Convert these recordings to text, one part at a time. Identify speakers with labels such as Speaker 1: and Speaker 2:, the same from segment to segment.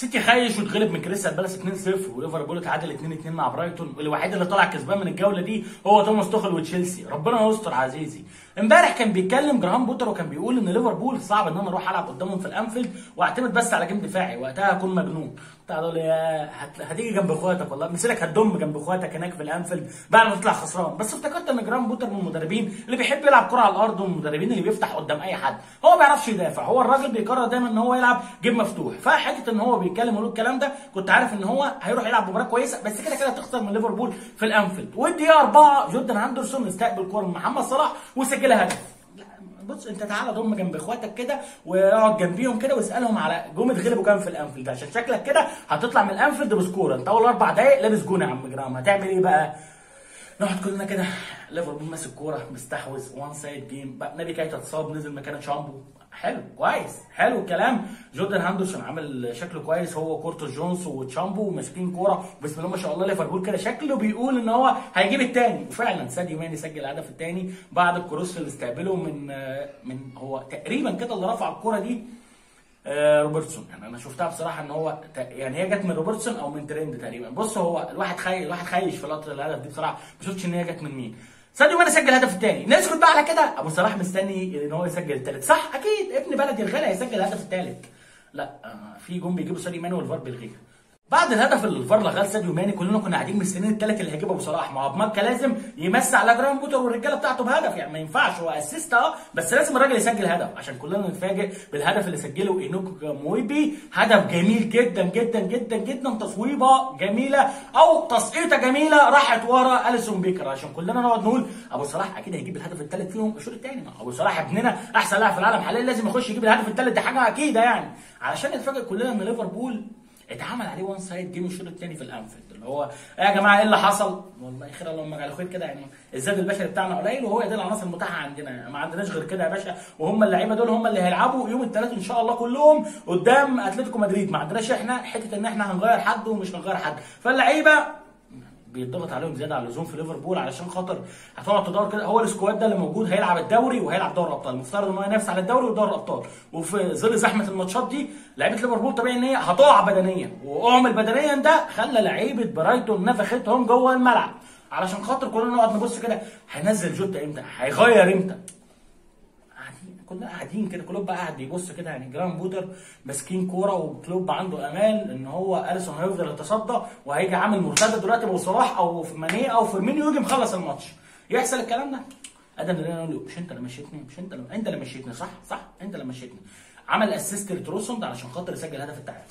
Speaker 1: سيتي خايش واتغلب من كريستال بالاس 2-0 وليفربول اتعادل 2-2 مع برايتون والوحيد اللي طلع كسبان من الجوله دي هو توماس توخل وتشيلسي ربنا يستر عزيزي امبارح كان بيتكلم جراهام بوتر وكان بيقول ان ليفربول صعب ان انا اروح العب قدامهم في الانفيلد واعتمد بس على جيم دفاعي وقتها هكون مجنون بتاع دول يا هت... هتيجي جنب اخواتك والله مثلك هتدم جنب اخواتك هناك في الانفيلد بعد ما تطلع خسران بس افتكرت ان جراهام بوتر من المدربين اللي بيحب يلعب كره على الارض ومن المدربين اللي بيفتح قدام اي حد هو ما بيعرفش يدافع هو الراجل بيقرر دايما ان هو يلعب جيم مفتوح فحته ان هو بيتكلم ويقول الكلام ده كنت عارف ان هو هيروح يلعب مباراه كويسه بس كده كده هتخسر من ليفربول في الانفيلد والدقيقه 4 جوردن هاندرسون استقبل كوره من محمد صلاح وسجل هدف بص انت تعالى ضم جنب اخواتك كده واقعد جنبيهم كده واسالهم على جم اتغلبوا كام في الانفيلد عشان شكلك كده هتطلع من الانفيلد بسكور انت اول اربع دقايق لابس جون يا عم جرام هتعمل ايه بقى؟ نقعد كلنا كده ليفربول ماسك كوره مستحوذ وان سايد جيم بقى نبي كايتا اتصاب نزل مكان شامبو حلو كويس حلو الكلام جوردن هاندرسون عامل شكله كويس هو كورتو جونز وتشامبو ماسكين كوره بسم الله ما شاء الله ليفربول كده شكله بيقول ان هو هيجيب الثاني وفعلا ساديو ماني سجل الهدف الثاني بعد الكروس اللي استقبله من من هو تقريبا كده اللي رفع الكوره دي آه روبرتسون يعني انا شفتها بصراحه ان هو يعني هي جت من روبرتسون او من ترند تقريبا بص هو الواحد خايش الواحد خايش في لقطه الهدف دي بصراحه ما شفتش ان هي جت من مين ساديو ماني سجل الهدف الثاني نسكت بقى على كده ابو صلاح مستني ان هو يسجل الثالث صح اكيد ابن بلدي الغالي هيسجل الهدف الثالث لا آه في جون بيجيبوا ساديو ماني والفار بيلغيها بعد الهدف اللي الفار لغاه ساديو ماني كلنا كنا قاعدين مستنيين الثالث اللي هيجيبه ابو صلاح ما هو ماركا لازم يمسي على جرام بوتر والرجاله بتاعته بهدف يعني ما ينفعش هو اسيست اه بس لازم الراجل يسجل هدف عشان كلنا نتفاجئ بالهدف اللي سجله اينوك مويبي هدف جميل جدا جدا جدا جدا تصويبه جميله او تسقيطه جميله راحت ورا اليسون بيكر عشان كلنا نقعد نقول ابو صلاح اكيد هيجيب الهدف الثالث فيهم الشوط الثاني ابو صلاح ابننا احسن لاعب في العالم حاليا لازم يخش يجيب الهدف الثالث دي حاجه اكيده يعني علشان نتفاجئ كلنا ان ليفربول اتعمل عليه وان سايد جيم الشوط الثاني في الانفيلد اللي هو يا جماعه ايه اللي حصل؟ والله خير اللهم على خير كده يعني الزاد البشري بتاعنا قليل وهو ده العناصر المتاحه عندنا يعني ما عندناش غير كده يا باشا وهم اللعيبه دول هم اللي هيلعبوا يوم الثلاث ان شاء الله كلهم قدام اتلتيكو مدريد ما عندناش احنا حته ان احنا هنغير حد ومش هنغير حد فاللعيبه بيتضغط عليهم زياده عن اللزوم في ليفربول علشان خاطر هتقعد تدور كده هو السكواد ده اللي موجود هيلعب الدوري وهيلعب دوري الابطال المفترض ان هو ينافس على الدوري ودوري الابطال وفي ظل زحمه الماتشات دي لعيبه ليفربول طبيعي ان هي هتقع بدنيا وقعهم بدنيا ده خلى لعيبه برايتون نفختهم جوه الملعب علشان خاطر كلنا نقعد نبص كده هينزل جوتا امتى هيغير امتى كلنا قاعدين كده كلوب بقى قاعد بيبص كده يعني جرام بودر ماسكين كوره وكلوب عنده امال ان هو اليسون هيفضل يتصدى وهيجي عامل مرتده دلوقتي ابو صلاح او في مانيه او فيرمينيو يجي مخلص الماتش يحصل الكلام ده ادم اللي انا له مش انت اللي مشيتني مش انت اللي انت اللي مشيتني صح صح انت اللي مشيتني عمل اسيست لتروسوند علشان خاطر يسجل هدف التعادل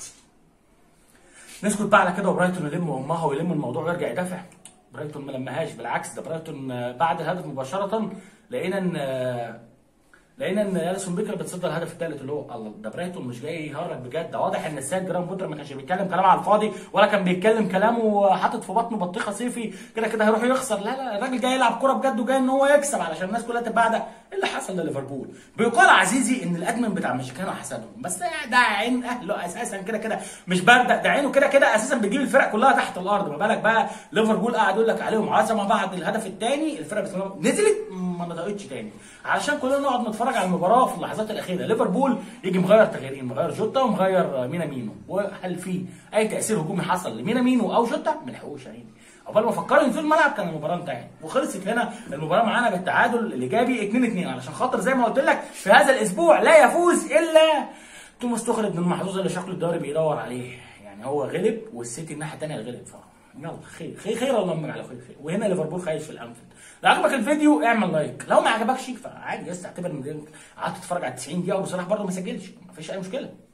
Speaker 1: نسكت بقى على كده وبرايتون يلم امها ويلم الموضوع ويرجع يدافع برايتون ما لمهاش بالعكس ده برايتون بعد الهدف مباشره لقينا ان لقينا ان اليسون بيكر بتصدر الهدف الثالث اللي هو الله ده برايتون مش جاي يهرج بجد ده واضح ان السيد جرام بودر ما كانش بيتكلم كلام على الفاضي ولا كان بيتكلم كلامه حاطط في بطنه بطيخه صيفي كده كده هيروح يخسر لا لا الراجل جاي يلعب كوره بجد وجاي ان هو يكسب علشان الناس كلها تبقى قاعده ايه اللي حصل لليفربول بيقال عزيزي ان الادمن بتاع مشيكانو حسدهم بس ده عين اهله اساسا كده كده مش بارده ده عينه كده كده اساسا بتجيب الفرق كلها تحت الارض ما بالك بقى ليفربول قاعد يقول لك عليهم عظمه بعد الهدف الثاني الفرق بس نزلت ما نطقتش تاني علشان كلنا نقعد نتفرج على المباراه في اللحظات الاخيره ليفربول يجي مغير تغييرين مغير جوتا ومغير مينا مينو وهل في اي تاثير هجومي حصل لمينا مينو او جوتا ما لحقوش عيني عقبال ما فكروا ينزلوا الملعب كان المباراه انتهت وخلصت هنا المباراه معانا بالتعادل الايجابي 2 2 علشان خاطر زي ما قلت لك في هذا الاسبوع لا يفوز الا توماس توخل ابن المحظوظ اللي شكله الدوري بيدور عليه يعني هو غلب والسيتي الناحيه الثانيه غلب ف يلا خير خير خير اللهم على خير خير وهنا ليفربول خايف في الانفيلد لو عجبك الفيديو اعمل لايك لو ما عجبكش فعادي بس اعتبر ان قعدت تتفرج على 90 دقيقه وبصراحه برضه ما سجلش مفيش اي مشكله